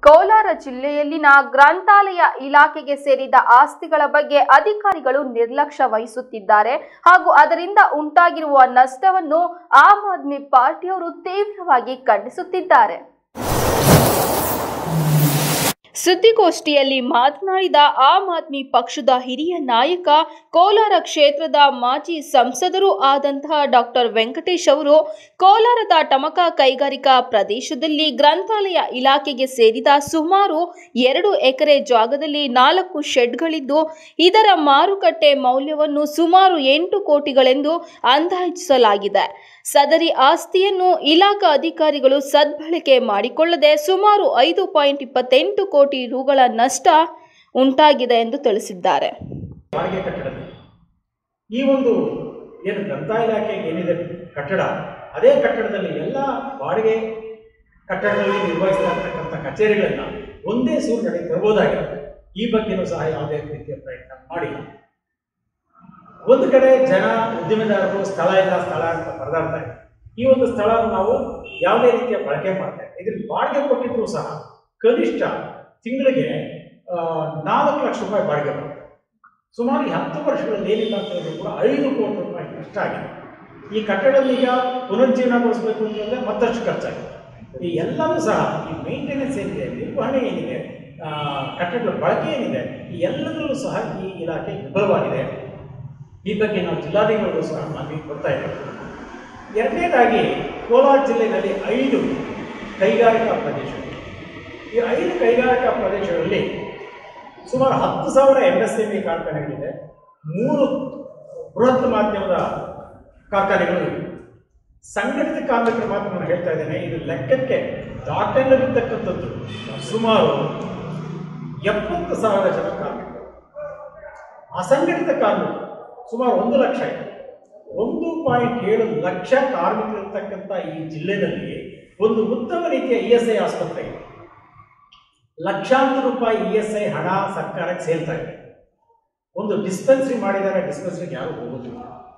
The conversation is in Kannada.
ಕೋಲಾರ ಜಿಲ್ಲೆಯಲ್ಲಿನ ಗ್ರಂಥಾಲಯ ಇಲಾಖೆಗೆ ಸೇರಿದ ಆಸ್ತಿಗಳ ಬಗ್ಗೆ ಅಧಿಕಾರಿಗಳು ನಿರ್ಲಕ್ಷ್ಯ ವಹಿಸುತ್ತಿದ್ದಾರೆ ಹಾಗೂ ಅದರಿಂದ ಉಂಟಾಗಿರುವ ನಷ್ಟವನ್ನು ಆಮ್ ಆದ್ಮಿ ಪಾರ್ಟಿಯವರು ತೀವ್ರವಾಗಿ ಖಂಡಿಸುತ್ತಿದ್ದಾರೆ ಸುದ್ದಿಗೋಷ್ಠಿಯಲ್ಲಿ ಮಾತನಾಡಿದ ಆಮ್ ಆದ್ಮಿ ಪಕ್ಷದ ಹಿರಿಯ ನಾಯಕ ಕೋಲಾರ ಕ್ಷೇತ್ರದ ಮಾಜಿ ಸಂಸದರೂ ಆದಂತಹ ಡಾಕ್ಟರ್ ವೆಂಕಟೇಶ್ ಅವರು ಕೋಲಾರದ ಟಮಕ ಕೈಗಾರಿಕಾ ಪ್ರದೇಶದಲ್ಲಿ ಗ್ರಂಥಾಲಯ ಇಲಾಖೆಗೆ ಸೇರಿದ ಸುಮಾರು ಎರಡು ಎಕರೆ ಜಾಗದಲ್ಲಿ ನಾಲ್ಕು ಶೆಡ್ಗಳಿದ್ದು ಇದರ ಮಾರುಕಟ್ಟೆ ಮೌಲ್ಯವನ್ನು ಸುಮಾರು ಎಂಟು ಕೋಟಿಗಳೆಂದು ಅಂದಾಜಿಸಲಾಗಿದೆ ಸದರಿ ಆಸ್ತಿಯನ್ನು ಇಲಾಖಾ ಅಧಿಕಾರಿಗಳು ಸದ್ಬಳಕೆ ಮಾಡಿಕೊಳ್ಳದೆ ಸುಮಾರು ಐದು ಪಾಯಿಂಟ್ ಇಪ್ಪತ್ತೆಂಟು ಕೋಟಿ ರುಗಳ ನಷ್ಟ ಉಂಟಾಗಿದೆ ಎಂದು ತಿಳಿಸಿದ್ದಾರೆ ಬಾಡಿಗೆ ಕಟ್ಟಡ ಈ ಒಂದು ಏನು ಗ್ರಂಥಾಲಯ ಇಲಾಖೆ ಏನಿದೆ ಕಟ್ಟಡ ಅದೇ ಕಟ್ಟಡದಲ್ಲಿ ಎಲ್ಲ ಬಾಡಿಗೆ ಕಟ್ಟಡಗಳಲ್ಲಿ ನಿರ್ವಹಿಸ್ತಾ ಇರ್ತಕ್ಕಂಥ ಕಚೇರಿಗಳನ್ನ ಒಂದೇ ಸೂರಿನಡಿ ತರಬಹುದಾಗಿರುತ್ತೆ ಈ ಬಗ್ಗೆನೂ ಸಹ ಯಾವುದೇ ರೀತಿಯ ಪ್ರಯತ್ನ ಮಾಡಿಲ್ಲ ಒಂದು ಕಡೆ ಜನ ಉದ್ಯಮಿದಾರರು ಸ್ಥಳ ಇಲ್ಲ ಸ್ಥಳ ಅಂತ ಪರದಾಡ್ತಾ ಇದ್ದಾರೆ ಈ ಒಂದು ಸ್ಥಳ ನಾವು ಯಾವುದೇ ರೀತಿಯ ಬಳಕೆ ಮಾಡ್ತಾ ಇದ್ದೀವಿ ಇದ್ರ ಬಾಡಿಗೆ ಕೊಟ್ಟಿದ್ರು ಸಹ ಕನಿಷ್ಠ ತಿಂಗಳಿಗೆ ಆ, ನಾಲ್ಕು ಲಕ್ಷ ರೂಪಾಯಿ ಬಾಡಿಗೆ ಬರುತ್ತೆ ಸುಮಾರು ಈ ಹತ್ತು ವರ್ಷಗಳಲ್ಲಿ ಏನಿಲ್ಲ ಅಂತ ಹೇಳಿದ್ರು ಕೂಡ ಐದು ಕೋಟಿ ರೂಪಾಯಿ ನಷ್ಟ ಆಗಿದೆ ಈ ಕಟ್ಟಡದಲ್ಲಿ ಈಗ ಪುನರುಜ್ಜೀವನಗೊಳಿಸಬೇಕು ಅಂತಂದ್ರೆ ಮತ್ತಷ್ಟು ಖರ್ಚಾಗಿದೆ ಈ ಎಲ್ಲವೂ ಸಹ ಈ ಮೇಂಟೆನೆನ್ಸ್ ಏನಿದೆ ನಿರ್ವಹಣೆ ಏನಿದೆ ಆ, ಕಟ್ಟಡದ ಬಳಕೆ ಏನಿದೆ ಈ ಎಲ್ಲದರಲ್ಲೂ ಸಹ ಈ ಇಲಾಖೆ ವಿಫಲವಾಗಿದೆ ಈ ಬಗ್ಗೆ ನಾವು ಜಿಲ್ಲಾಧಿಕಾರಿಗಳು ಸಹ ಮಾಹಿತಿ ಕೊಡ್ತಾ ಇದ್ದೇವೆ ಎರಡನೇದಾಗಿ ಕೋಲಾರ ಜಿಲ್ಲೆಯಲ್ಲಿ ಐದು ಕೈಗಾರಿಕಾ ಪ್ರದೇಶಗಳು ಈ ಐದು ಕೈಗಾರಿಕಾ ಪ್ರದೇಶಗಳಲ್ಲಿ ಸುಮಾರು ಹತ್ತು ಸಾವಿರ ಎಂ ಎಸ್ ಎಂ ಇ ಕಾರ್ಖಾನೆಗಳಿದೆ ಮೂರು ಬೃಹತ್ ಮಾಧ್ಯಮದ ಕಾರ್ಖಾನೆಗಳು ಇವೆ ಸಂಘಟಿತ ಕಾರ್ಮಿಕರ ಮಾತ್ರ ನಾನು ಹೇಳ್ತಾ ಇದ್ದೇನೆ ಇದು ಲೆಕ್ಕಕ್ಕೆ ದಾಟಲಿರ್ತಕ್ಕಂಥದ್ದು ಸುಮಾರು ಎಪ್ಪತ್ತು ಸಾವಿರ ಜನ ಕಾರ್ಮಿಕರು ಅಸಂಘಟಿತ ಕಾರ್ಮಿಕರು ಸುಮಾರು ಒಂದು ಲಕ್ಷ ಇದೆ ಒಂದು ಪಾಯಿಂಟ್ ಏಳು ಲಕ್ಷ ಕಾರ್ಮಿಕರಿರ್ತಕ್ಕಂಥ ಈ ಜಿಲ್ಲೆಯಲ್ಲಿ ಒಂದು ಉತ್ತಮ ರೀತಿಯ ಇ ಎಸ್ ಐ ಆಸ್ಪತ್ರೆ ಇದೆ ಲಕ್ಷಾಂತರ ರೂಪಾಯಿ ಇ ಎಸ್ ಐ ಹಣ ಸರ್ಕಾರಕ್ಕೆ ಸೇರ್ತಾ ಇದೆ ಒಂದು ಡಿಸ್ಪೆನ್ಸರಿ ಮಾಡಿದ್ದಾರೆ ಡಿಸ್ಪೆನ್ಸರಿಗೆ ಯಾರು ಹೋಗೋದಿಲ್ಲ